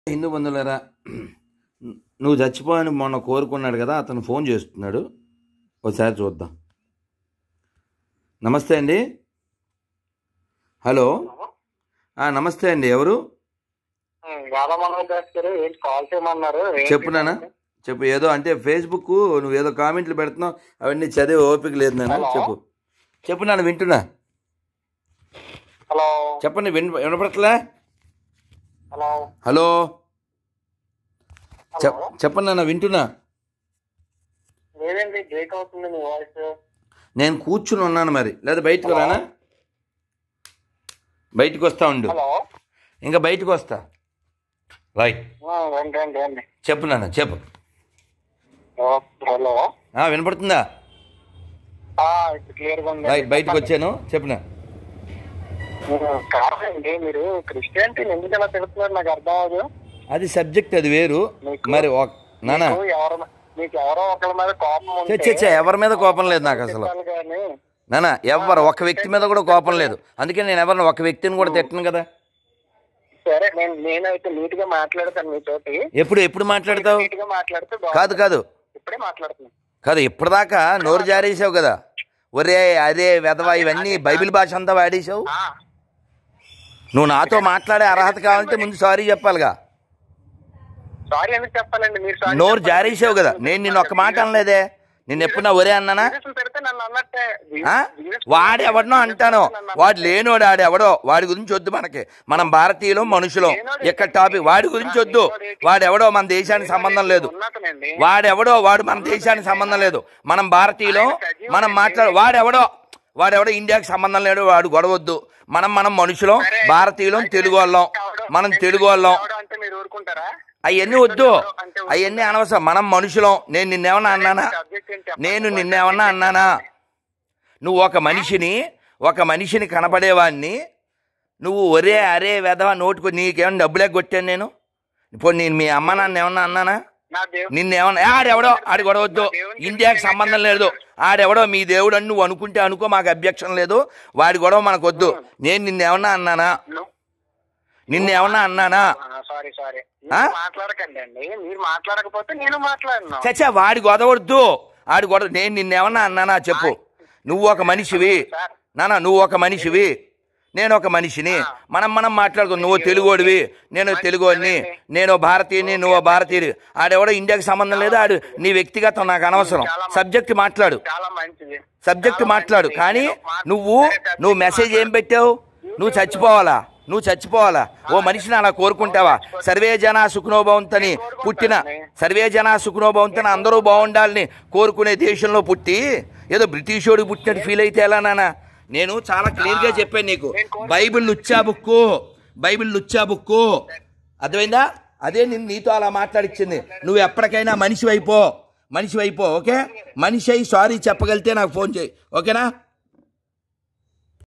హిందూ బంధువులరా నువ్వు చచ్చిపోయని మొన్న కోరుకున్నాడు కదా అతను ఫోన్ చేస్తున్నాడు ఒకసారి చూద్దాం నమస్తే అండి హలో ఆ, నమస్తే అండి ఎవరు యాదవ మనోజ్ దాస్ గారు ఏంటి కాల్ చేయమన్నారు ఏంటి? చెప్పు నాన్న చెప్పు ఏదో అంటే ఫేస్బుక్ నువ్వు ఏదో కామెంట్లు పెడుతున్నావు అవన్నీ చదివే ఓపిక లేదు నాన్న హలో? చెప్పు చెప్పు నాన్న వింటున్నా హలో చెప్పండి విన్ వినపడట్లే హలో హలో హలో చెప్ చెప్పండి నాన్న వింటున్నా లేదండి బ్రేక్ అవుతుంది మీ వాయిస్ నేను కూర్చుని ఉన్నాను మరి లేదా బయటకు రానా బయటకు వస్తా ఉండు హలో ఇంకా బయటకు వస్తా రైట్ ఆ, రండి రండి రండి చెప్పు నాన్న చెప్పు ఓ, హలో ఆ, వినపడుతుందా ఆ, ఇప్పుడు క్లియర్ గా ఉంది రైట్ బయటకు వచ్చాను చెప్పిన కాదండి మీరు క్రిస్టియానిటీని ఎందుకు ఎలా తిడుతున్నారు నాకు అర్థం అవ్వదు అది సబ్జెక్ట్ అది వేరు మీకు- మరి ఒక- నాన్న మీకు ఎవరు మీకు ఎవరో ఒకరి మీద కోపం చే ఉంటే చే, చే ఎవరి మీద కోపం లేదు నాకు అసలు చెప్పాలి కానీ నాన్న ఎవరు ఒక వ్యక్తి మీద కూడా కోపం లేదు అందుకే నేను ఎవరిని ఒక వ్యక్తిని కూడా తిట్టను కదా సరే నేను నేనైతే నీట్ గా మాట్లాడతాను మీతోటి ఎప్పుడు ఎప్పుడు మాట్లాడతావు నీట్ గా మాట్లాడితే కాదు బాగుంటుంది. కాదు ఇప్పుడే మాట్లాడుతున్నాను కాదు ఇప్పటిదాకా నోరు జారేసావు కదా ఒరే అదే వెధవా ఇవన్నీ బైబిల్ భాష అంతా వాడేసావు ఆ, నువ్వు నాతో మాట్లాడే అర్హత కావాలంటే ముందు సారీ చెప్పాలిగా సారీ ఎందుకు చెప్పాలండి మీరు సారీ నోరు చెప్పాలి. జారేసావు కదా నేను నిన్ను ఒక్క మాట అనలేదే నిన్ను ఎప్పుడు నా ఒరే అన్నానా జీసస్ని పెడితే నన్ను అన్నట్టే ఆ? జీసస్ వాడు ఎవడనో అంటాను వాడు లేనోడు ఆడు ఎవడో వాడి గురించి వద్దు మనకి మనం భారతీయులం మనుషులం ఇక్కడ టాపిక్ వాడి గురించి వద్దు వాడెవడో మన దేశానికి సంబంధం లేదు ఉన్నతనండి వాడెవడో వాడు మన దేశానికి సంబంధం లేదు మనం భారతీయులం మనం మాట్లాడు వాడెవడో వాడెవడో ఇండియాకి సంబంధం లేడు వాడు గొడవద్దు మనం మనం మనుషులం భారతీయులం తెలుగు వాళ్ళం మనం తెలుగు వాళ్ళం ఎవడో అంటే మీరు ఊరుకుంటారా అవన్నీ వద్దు అవన్నీ అనవసరం మనం మనుషులం నేను నిన్నేమన్నా అన్నానా సబ్జెక్ట్ ఏంటి చెప్పండి. నేను నిన్నేమన్నా అన్నానా నువ్వు ఒక మనిషిని ఒక మనిషిని కనపడేవాడిని నువ్వు ఒరే అరే వెధవ నోటుకు నీకేమన్నా డబ్బులే కొట్టాను నేను ఇప్పుడు నేను మీ అమ్మ నాన్న ఏమన్నా అన్నానా నా దేవుడు నిన్నేమన్నా "ఏ, ఆడెవడో ఆడి గొడవద్దు ఇండియాకి సంబంధం లేదు ఆడెవడో మీ దేవుడు అని నువ్వు అనుకుంటే అనుకో మాకు అభ్యక్షం లేదు వాడి గొడవ మనకు వద్దు నేను నిన్నేమన్నా అన్నానా నిన్నేమన్నా అన్నానా సారీ సారీ ఆ? మాట్లాడకండి అండి మీరు మాట్లాడకపోతే నేను మాట్లాడను చచ్చా వాడి గొడవద్దు ఆడి గొడవ నేను నిన్నేమన్నా అన్నానా చెప్పు నువ్వు ఒక మనిషివి నానా నువ్వు ఒక మనిషివి నేను ఒక మనిషిని మనం మనం మాట్లాడుకో నువ్వు తెలుగోడివి నేను తెలుగోడిని నేను భారతీయుని నువ్వు భారతీయుడి ఆడెవడో ఇండియాకి సంబంధం లేదు ఆడు నీ వ్యక్తిగతం నాకు అనవసరం సబ్జెక్ట్ మాట్లాడు చాలా మంచిది సబ్జెక్ట్ మాట్లాడు కానీ నువ్వు నువ్వు మెసేజ్ ఏం పెట్టావు నువ్వు చచ్చిపోవాలా నువ్వు చచ్చిపోవాలా ఓ మనిషిని అలా కోరుకుంటావా సర్వే జన సుఖనోభవంతని పుట్టిన సర్వే జన సుఖనోభవంతని అందరూ బాగుండాలని కోరుకునే దేశంలో పుట్టి ఏదో బ్రిటిషోడు పుట్టినట్టు ఫీల్ అయితే ఎలా నాన్న నేను చాలా క్లియర్గా చెప్పాను నీకు బైబిల్ లుచ్చా బుక్కు బైబిల్ లుచ్చా బుక్కు అర్థమైందా అదే నేను నీతో అలా మాట్లాడిచ్చింది నువ్వు ఎప్పటికైనా మనిషి అయిపో మనిషి అయిపో ఓకే మనిషి అయి సారీ చెప్పగలితే నాకు ఫోన్ చేయి ఓకేనా